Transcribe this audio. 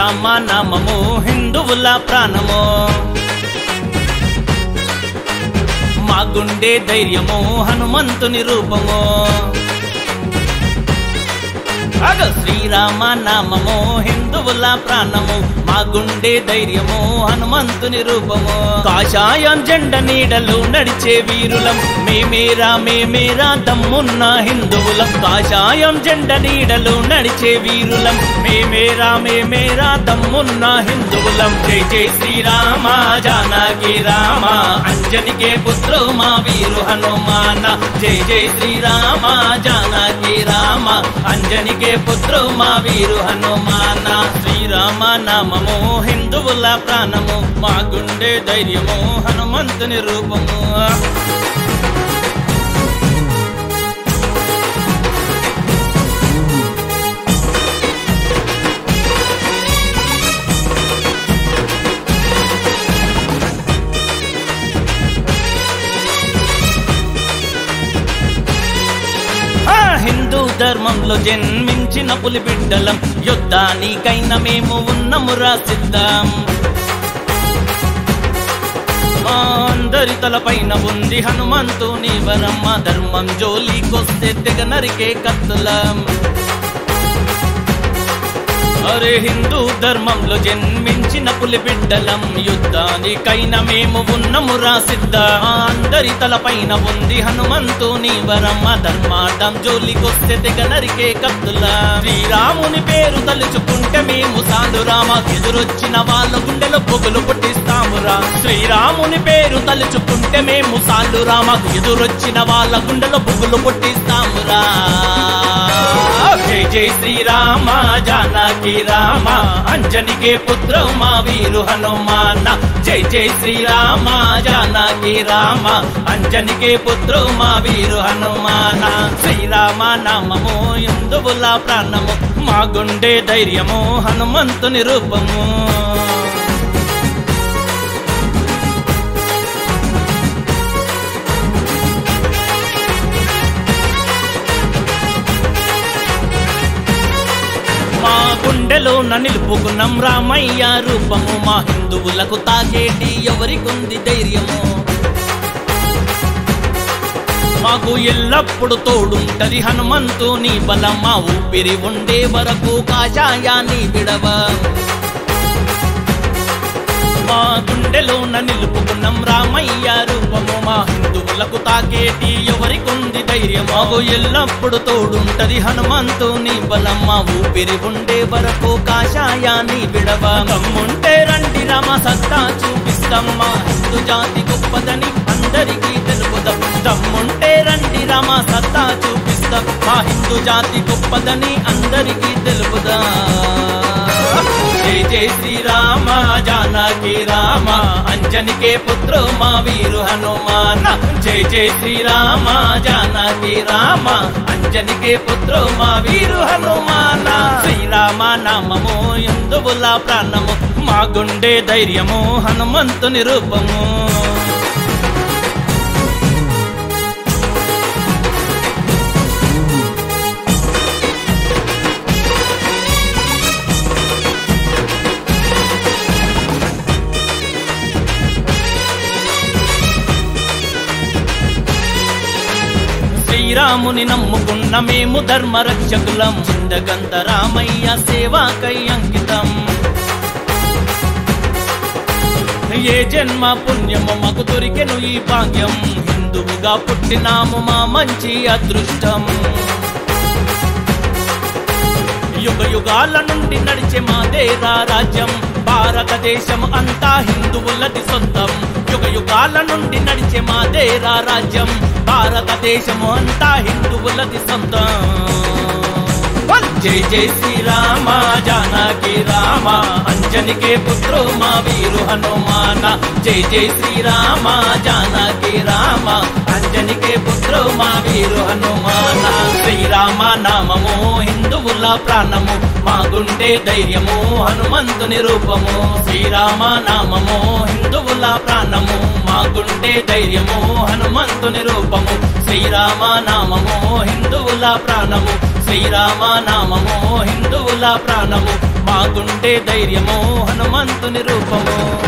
శ్రీరామ నామము హిందువుల ప్రాణము మా గుండె ధైర్యము హనుమంతుని రూపము అగ శ్రీరామ నామము హిందువుల ప్రాణము మా గుండె ధైర్యము హనుమంతుని రూపము కాషాయం జెండ నీడలు నడిచే వీరులం మేమేరా మేమేరా దమ్మున్న హిందువులం కాషాయం జెండ నీడలు నడిచే వీరులం మేమేరా మేమేరా దమ్మున్న హిందువులం జై జై శ్రీరామ జానకి రామ అంజనికే పుత్రో మా వీరు హనుమాన జై జై శ్రీరామ జానకి రామ అంజనికే పుత్రో మా వీరు హనుమాన శ్రీరామ నామము హిందువుల ప్రాణము మా గుండె ధైర్యము హనుమంతుని రూపము ఆ హిందూ ధర్మంలో జన్మించిన పులి బిడ్డలం యుద్ధానికైనా మేము ఉన్నమురా సిద్ధం మా అందరి తలపైన ఉంది హనుమంతుని వరం మా ధర్మం జోలికొస్తే తెగ నరికే కత్తులం అరే హిందూ ధర్మంలో జన్మించిన పులి బిడ్డలం యుద్ధానికైనా మేము ఉన్నమురా సిద్ధ అందరి తలపైన ఉంది హనుమంతుని వరం మా ధర్మార్థం జోలికొస్తే తెగ నరికే కత్తుల శ్రీరాముని పేరు తలుచుకుంటే మేము సాధు రామ ఎదురొచ్చిన వాళ్ళ గుండెలో పొగులు పుట్టిస్తామురా శ్రీరాముని పేరు తలుచుకుంటే మేము సాధు రామకు ఎదురొచ్చిన వాళ్ళ గుండెలో పొగులు పుట్టిస్తామురా జై జై శ్రీరామ జానకి రామ అంజనికే పుత్ర మా వీరు హనుమాన జై జై శ్రీరామ జానకి రామ అంజనికే పుత్ర మా వీరు హనుమాన శ్రీరామ నామము హిందువుల ప్రాణము మా గుండె ధైర్యము హనుమంతుని రూపము మా గుండెలో నిలుపుకున్నాం రామయ్య రూపము మా హిందువులకు తాకేటి ఎవరికుంది ధైర్యము మాకు ఎల్లప్పుడు తోడుంటది హనుమంతుని బలం మా ఊపిరి ఉండే వరకు కాషాయాన్ని విడవ మా గుండెలోన నిలుపుకున్నాం రామయ్య రూపము మా హిందువులకు తాకేటి ఎవరికుంది ధైర్యం మాకు ఎల్లప్పుడు తోడుంటది హనుమంతుని బలం మా ఊపిరి ఉండే వరకు కాషాయాన్ని విడవ దమ్ముంటే రండి రామ సత్తా చూపిస్తాం మా హిందూ జాతి గొప్పదని అందరికీ తెలుపుదాం దమ్ముంటే రండి రామ సత్తా చూపిస్తాం మా హిందూ జాతి గొప్పదని అందరికీ తెలుపుదా జై జై శ్రీరామ జానకి రామ అంజనికే పుత్రో మా వీరు హనుమాన జై జై శ్రీరామ జానకి రామ అంజనికే పుత్రో మా వీరు హనుమాన శ్రీరామ నామము హిందువుల ప్రాణము మా గుండె ధైర్యము హనుమంతుని రూపము శ్రీరాముని నమ్ముకున్న మేము ధర్మరక్షకులం చిందగంత రామయ్య సేవాకై అంకితం ఏ జన్మ పుణ్యము మాకు దొరికెను ఈ భాగ్యం హిందువుగా పుట్టినాము మా మంచి అదృష్టం యుగ యుగాల నుండి నడిచే మాదేరా రాజ్యం భారతదేశం అంతా హిందువులది సొంతం యుగ యుగాల నుండి నడిచే మాదేరా రాజ్యం భారతదేశము అంతా హిందువులది సొంతం జై జై శ్రీరామ జానకి రామ అంజనికే పుత్రో మా వీరు హనుమాన జై జై శ్రీరామ జానకి రామ అంజనికే పుత్రో మా వీరు హనుమాన శ్రీరామ నామము హిందువుల ప్రాణము మా గుండె ధైర్యము హనుమంతుని రూపము శ్రీరామ నామము హిందువుల ప్రాణము మాకుంటే ధైర్యము హనుమంతుని రూపము శ్రీరామ నామము హిందువుల ప్రాణము శ్రీరామ నామము హిందువుల ప్రాణము మాకుంటే ధైర్యము హనుమంతుని రూపము